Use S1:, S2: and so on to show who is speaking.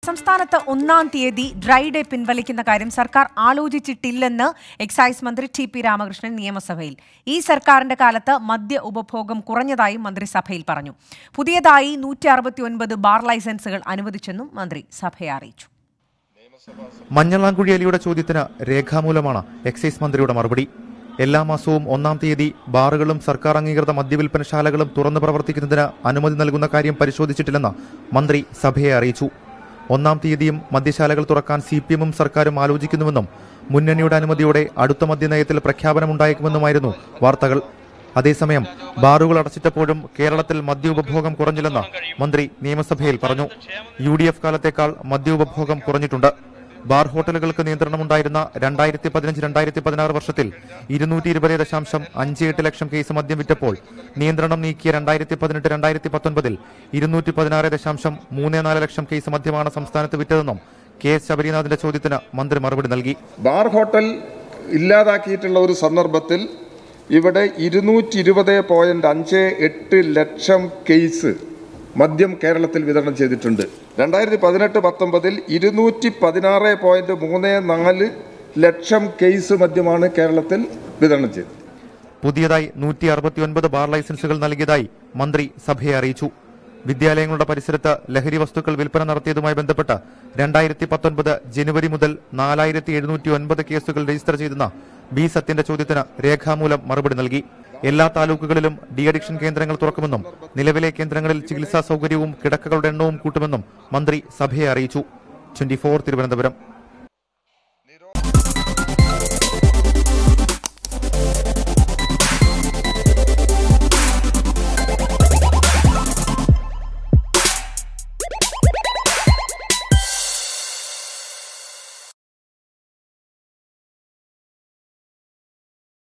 S1: സംസ്ഥാനത്ത് ഒന്നാം തീയതി ഡ്രൈ ഡേ പിൻവലിക്കുന്ന കാര്യം സർക്കാർ ആലോചിച്ചിട്ടില്ലെന്ന് എക്സൈസ് മന്ത്രി ടി പി രാമകൃഷ്ണൻ നിയമസഭയിൽ ഈ സർക്കാരിന്റെ കാലത്ത് മദ്യ ഉപഭോഗം കുറഞ്ഞതായും മന്ത്രി സഭയിൽ പറഞ്ഞു പുതിയതായി നൂറ്റി അറുപത്തിയൊൻപത് ബാർ ലൈസൻസുകൾ അനുവദിച്ചെന്നും മന്ത്രി സഭയെ അറിയിച്ചു
S2: മഞ്ഞളാംകുഴി അലിയുടെ ചോദ്യത്തിന് രേഖാമൂലമാണ് എക്സൈസ് മന്ത്രിയുടെ മറുപടി എല്ലാ മാസവും ഒന്നാം തീയതി ബാറുകളും സർക്കാർ അംഗീകൃത മദ്യവിൽപ്പനശാലകളും തുറന്നു പ്രവർത്തിക്കുന്നതിന് അനുമതി നൽകുന്ന കാര്യം പരിശോധിച്ചിട്ടില്ലെന്ന് മന്ത്രി സഭയെ അറിയിച്ചു ഒന്നാം തീയതിയും മദ്യശാലകൾ തുറക്കാൻ സി പി എമ്മും സർക്കാരും ആലോചിക്കുന്നുവെന്നും മുന്നണിയുടെ അനുമതിയോടെ അടുത്ത മദ്യനയത്തിൽ പ്രഖ്യാപനമുണ്ടായേക്കുമെന്നുമായിരുന്നു വാർത്തകൾ അതേസമയം ബാറുകൾ അടച്ചിട്ടപ്പോഴും കേരളത്തിൽ മദ്യ ഉപഭോഗം കുറഞ്ഞില്ലെന്ന് മന്ത്രി നിയമസഭയിൽ പറഞ്ഞു യു ഡി എഫ് കാലത്തേക്കാൾ മദ്യ ഉപഭോഗം കുറഞ്ഞിട്ടുണ്ട് ബാർ ഹോട്ടലുകൾക്ക് നിയന്ത്രണമുണ്ടായിരുന്ന രണ്ടായിരത്തി പതിനഞ്ച് രണ്ടായിരത്തി പതിനാറ് വർഷത്തിൽ ഇരുന്നൂറ്റി ഇരുപത് ദശാംശം അഞ്ച് എട്ട് ലക്ഷം കേസ് മദ്യം വിറ്റപ്പോൾ നിയന്ത്രണം നീക്കിയ രണ്ടായിരത്തി പതിനെട്ട് രണ്ടായിരത്തി പത്തൊൻപതിൽ ഇരുന്നൂറ്റി പതിനാറ് ദശാംശം മൂന്ന് നാല് ലക്ഷം കേസ് മദ്യമാണ് സംസ്ഥാനത്ത് വിറ്റതെന്നും കെ എസ് ശബരിനാഥിന്റെ ചോദ്യത്തിന് മന്ത്രി മറുപടി നൽകി
S3: ബാർ ഹോട്ടൽ ഇല്ലാതാക്കിയിട്ടുള്ള ഒരു സന്ദർഭത്തിൽ ഇവിടെ ഇരുന്നൂറ്റി ഇരുപത് പോയിന്റ് അഞ്ച് എട്ട് ലക്ഷം കേസ് മദ്യം കേരളത്തിൽ വിതരണം ചെയ്തിട്ടുണ്ട് രണ്ടായിരത്തി പതിനെട്ട് പത്തൊമ്പതിൽ ഇരുന്നൂറ്റി പതിനാറ് പോയിന്റ് മൂന്ന് നാല് ലക്ഷം കേസ് മദ്യമാണ് കേരളത്തിൽ വിതരണം ചെയ്തത്
S2: പുതിയതായി നൂറ്റി അറുപത്തിയൊൻപത് ബാർ ലൈസൻസുകൾ നൽകിയതായി മന്ത്രി സഭയെ അറിയിച്ചു വിദ്യാലയങ്ങളുടെ പരിസരത്ത് ലഹരി വസ്തുക്കൾ വിൽപ്പന നടത്തിയതുമായി ബന്ധപ്പെട്ട് രണ്ടായിരത്തി പത്തൊൻപത് ജനുവരി മുതൽ നാലായിരത്തി എഴുന്നൂറ്റി ഒൻപത് കേസുകൾ രജിസ്റ്റർ ചെയ്തെന്ന ബി സത്യന്റെ ചോദ്യത്തിന് രേഖാമൂലം മറുപടി നൽകി എല്ലാ താലൂക്കുകളിലും ഡി അഡിക്ഷൻ കേന്ദ്രങ്ങൾ തുറക്കുമെന്നും നിലവിലെ കേന്ദ്രങ്ങളിൽ ചികിത്സാ സൗകര്യവും കിടക്കകളുടെ എണ്ണവും കൂട്ടുമെന്നും മന്ത്രി സഭയെ അറിയിച്ചു ട്വന്റി തിരുവനന്തപുരം